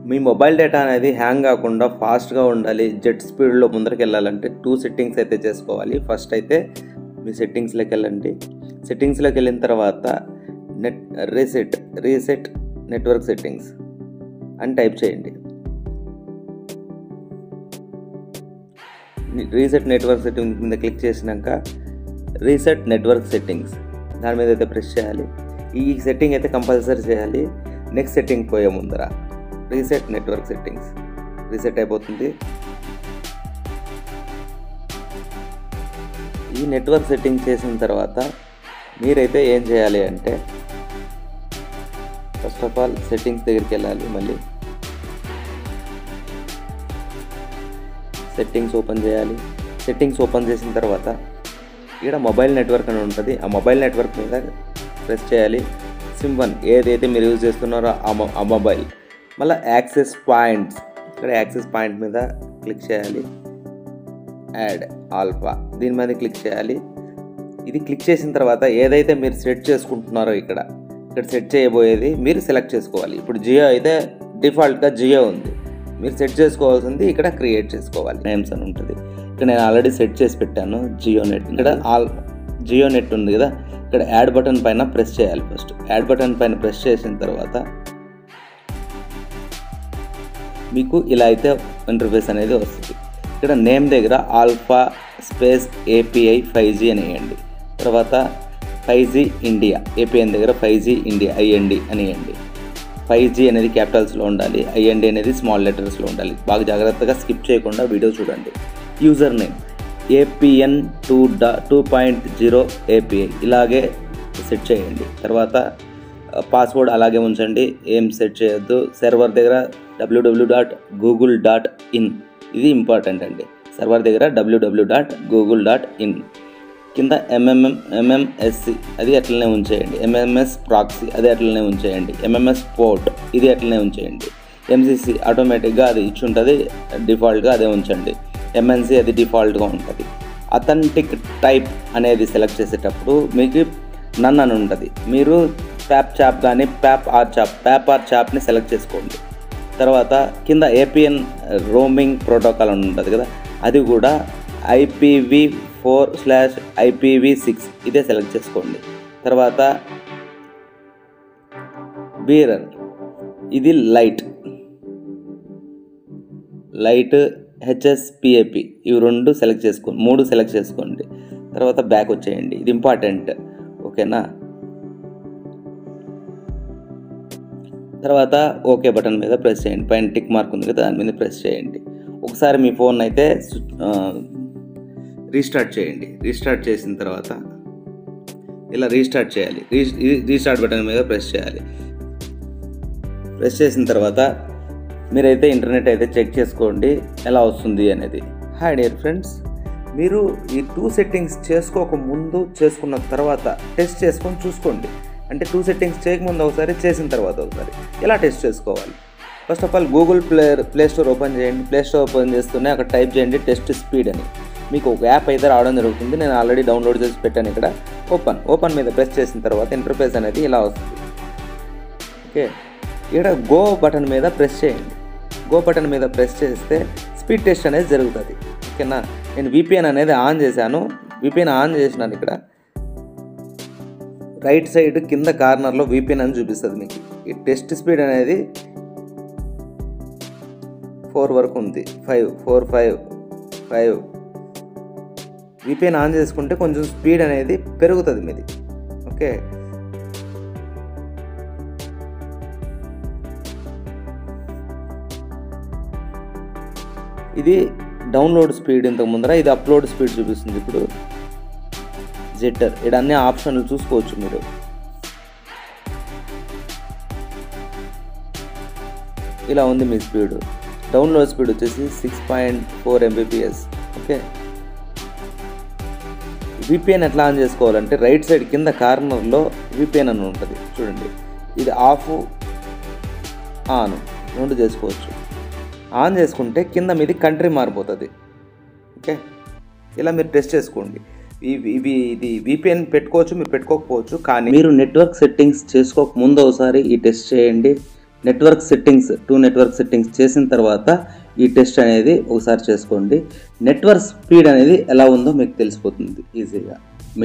మీ mobile data అనేది hang కాకుండా ఫాస్ట్గా ఉండాలి జెట్ స్పీడ్లో ముందరికి వెళ్ళాలంటే టూ సెట్టింగ్స్ అయితే చేసుకోవాలి ఫస్ట్ అయితే మీ సెట్టింగ్స్లోకి వెళ్ళండి సెట్టింగ్స్లోకి వెళ్ళిన తర్వాత net reset reset network settings అని టైప్ చేయండి రీసెట్ నెట్వర్క్ సెట్టింగ్ మీద క్లిక్ చేసినాక రీసెట్ నెట్వర్క్ సెట్టింగ్స్ దాని మీద అయితే ప్రెస్ చేయాలి ఈ సెట్టింగ్ అయితే కంపల్సరీ చేయాలి నెక్స్ట్ సెట్టింగ్ పోయే ముందర రీసెట్ నెట్వర్క్ సెట్టింగ్స్ రీసెట్ అయిపోతుంది ఈ నెట్వర్క్ సెట్టింగ్ చేసిన తర్వాత మీరైతే ఏం చేయాలి అంటే ఫస్ట్ ఆఫ్ ఆల్ సెట్టింగ్స్ దగ్గరికి వెళ్ళాలి మళ్ళీ సెట్టింగ్స్ ఓపెన్ చేయాలి సెట్టింగ్స్ ఓపెన్ చేసిన తర్వాత ఇక్కడ మొబైల్ నెట్వర్క్ అని ఉంటుంది ఆ మొబైల్ నెట్వర్క్ మీద ప్రెస్ చేయాలి సిమ్ వన్ ఏదైతే మీరు యూజ్ చేస్తున్నారో ఆ మొ- ఆ మొబైల్ మళ్ళీ యాక్సెస్ పాయింట్స్ ఇక్కడ యాక్సెస్ పాయింట్ మీద క్లిక్ చేయాలి యాడ్ ఆల్ఫా దీని మీద క్లిక్ చేయాలి ఇది క్లిక్ చేసిన తర్వాత ఏదైతే మీరు సెట్ చేసుకుంటున్నారో ఇక్కడ ఇక్కడ సెట్ చేయబోయేది మీరు సెలెక్ట్ చేసుకోవాలి ఇప్పుడు జియో అయితే డిఫాల్ట్గా జియో ఉంది మీరు సెట్ చేసుకోవాల్సింది ఇక్కడ క్రియేట్ చేసుకోవాలి నేమ్స్ అని ఉంటుంది ఇక్కడ నేను ఆల్రెడీ సెట్ చేసి పెట్టాను జియో నెట్ ఇక్కడ ఆల్ జియో నెట్ ఉంది కదా ఇక్కడ యాడ్ బటన్ పైన ప్రెస్ చేయాలి ఫస్ట్ యాడ్ బటన్ పైన ప్రెస్ చేసిన తర్వాత మీకు ఇలా అయితే ఇంటర్ఫేస్ అనేది వస్తుంది ఇక్కడ నేమ్ దగ్గర alpha space API five G అని వేయండి తర్వాత ఫైవ్ జీ ఇండియా ఏపీఎన్ దగ్గర ఫైవ్ జీ ఇండియా ఐఎన్డి అని వేయండి ఫైవ్ జీ అనేది క్యాపిటల్స్లో ఉండాలి ఐఎన్డి అనేది స్మాల్ లెటర్స్లో ఉండాలి బాగా జాగ్రత్తగా స్కిప్ చేయకుండా వీడియో చూడండి యూజర్ నేమ్ ఏపీఎన్ టూ డా టూ పాయింట్ జీరో ఏపీఐ ఇలాగే సెట్ చేయండి తర్వాత పాస్వర్డ్ అలాగే ఉంచండి ఏం సెట్ చేయొద్దు సర్వర్ దగ్గర WWW dot Google dot in ఇది ఇంపార్టెంట్ అండి సర్వర్ దగ్గర WWW dot Google dot in కింద ఎంఎంఎం ఎంఎంఎస్సి అది అట్లనే ఉంచేయండి ఎంఎంఎస్ ప్రాక్సీ అది అట్లనే ఉంచేయండి ఎంఎంఎస్ పోర్ట్ ఇది అట్లనే ఉంచేయండి ఎంసిసి ఆటోమేటిక్గా అది ఇచ్చి ఉంటుంది డిఫాల్ట్గా అదే ఉంచండి ఎంఎన్సి అది డిఫాల్ట్గా ఉంటుంది అథెంటిక్ టైప్ అనేది సెలెక్ట్ చేసేటప్పుడు మీకు నన్ అని ఉంటుంది మీరు ప్యాప్ చాప్ కానీ PAP or CHAP PAP or చాప్ని సెలెక్ట్ చేసుకోండి తర్వాత కింద ఏపీఎన్ రోమింగ్ ప్రోటోకాల్ అని ఉంటుంది కదా అది కూడా IPv four slash IPv six ఇదే సెలెక్ట్ చేసుకోండి తర్వాత బీరర్ ఇది లైట్ లైట్ హెచ్ఎస్పిఏపి ఇవి రెండు సెలెక్ట్ చేసుకోండి మూడు సెలెక్ట్ చేసుకోండి తర్వాత బ్యాక్ వచ్చేయండి ఇది ఇంపార్టెంట్ ఓకేనా తర్వాత ఓకే బటన్ మీద ప్రెస్ చేయండి పైన టిక్ మార్క్ ఉంది కదా దాని మీద ప్రెస్ చేయండి ఒకసారి మీ ఫోన్ అయితే రీస్టార్ట్ చేయండి రీస్టార్ట్ చేసిన తర్వాత ఇలా రీస్టార్ట్ చేయాలి రీ రీస్టార్ట్ బటన్ మీద ప్రెస్ చేయాలి ప్రెస్ చేసిన తర్వాత మీరైతే ఇంటర్నెట్ అయితే చెక్ చేసుకోండి ఎలా వస్తుంది అనేది హాయ్ డియర్ ఫ్రెండ్స్ మీరు ఈ టూ సెట్టింగ్స్ చేసుకోక ముందు చేసుకున్న తర్వాత టెస్ట్ చేసుకొని చూసుకోండి అంటే టూ సెట్టింగ్స్ చేయకముందు ఒకసారి చేసిన తర్వాత ఒకసారి ఎలా టెస్ట్ చేసుకోవాలి first of all Google play play store open చేయండి ప్లే స్టోర్ ఓపెన్ చేస్తూనే అక్కడ టైప్ చేయండి టెస్ట్ స్పీడ్ అని మీకు ఒక యాప్ అయితే రావడం జరుగుతుంది నేను ఆల్రెడీ డౌన్లోడ్ చేసి పెట్టాను ఇక్కడ ఓపెన్ ఓపెన్ మీద ప్రెస్ చేసిన తర్వాత ఇంటర్ఫేస్ అనేది ఇలా వస్తుంది ఓకే ఇక్కడ గో బటన్ మీద ప్రెస్ చేయండి గో బటన్ మీద ప్రెస్ చేస్తే స్పీడ్ టెస్ట్ అనేది జరుగుతుంది ఓకేనా నేను విపిఎన్ అనేది ఆన్ చేశాను విపిఎన్ ఆన్ చేసినాను ఇక్కడ రైట్ సైడ్ కింద కార్నర్లో విపిఎన్ అని చూపిస్తుంది మీకు ఈ టెస్ట్ స్పీడ్ అనేది ఫోర్ వరకు ఉంది five four five five VPN on చేసుకుంటే కొంచెం స్పీడ్ అనేది పెరుగుతుంది మీది ఓకే ఇది డౌన్లోడ్ స్పీడ్ ఇంతకు ముందర ఇది అప్లోడ్ స్పీడ్ చూపిస్తుంది ఇప్పుడు జెట్టర్ ఇక్కడ అన్ని ఆప్షన్లు చూసుకోవచ్చు మీరు ఇలా ఉంది మీ స్పీడ్ డౌన్లోడ్ స్పీడ్ వచ్చేసి six point four Mbps okay VPN ఎట్లా ఆన్ చేసుకోవాలంటే రైట్ సైడ్ కింద కార్నర్లో విపిఎన్ అని ఉంటుంది చూడండి ఇది ఆఫ్ ఆన్ రెండు చేసుకోవచ్చు ఆన్ చేసుకుంటే కింద మీది కంట్రీ మారిపోతుంది ఓకే ఇలా మీరు టెస్ట్ చేసుకోండి ఇవి ఇవి ఇది విపిఎన్ పెట్టుకోవచ్చు మీరు పెట్టుకోకపోవచ్చు కానీ మీరు నెట్వర్క్ సెట్టింగ్స్ చేసుకోక ముందు ఒకసారి ఈ టెస్ట్ చేయండి network settings to network settings చేసిన తర్వాత ఈ టెస్ట్ అనేది ఒకసారి చేసుకోండి నెట్వర్క్ స్పీడ్ అనేది ఎలా ఉందో మీకు తెలిసిపోతుంది ఈజీగా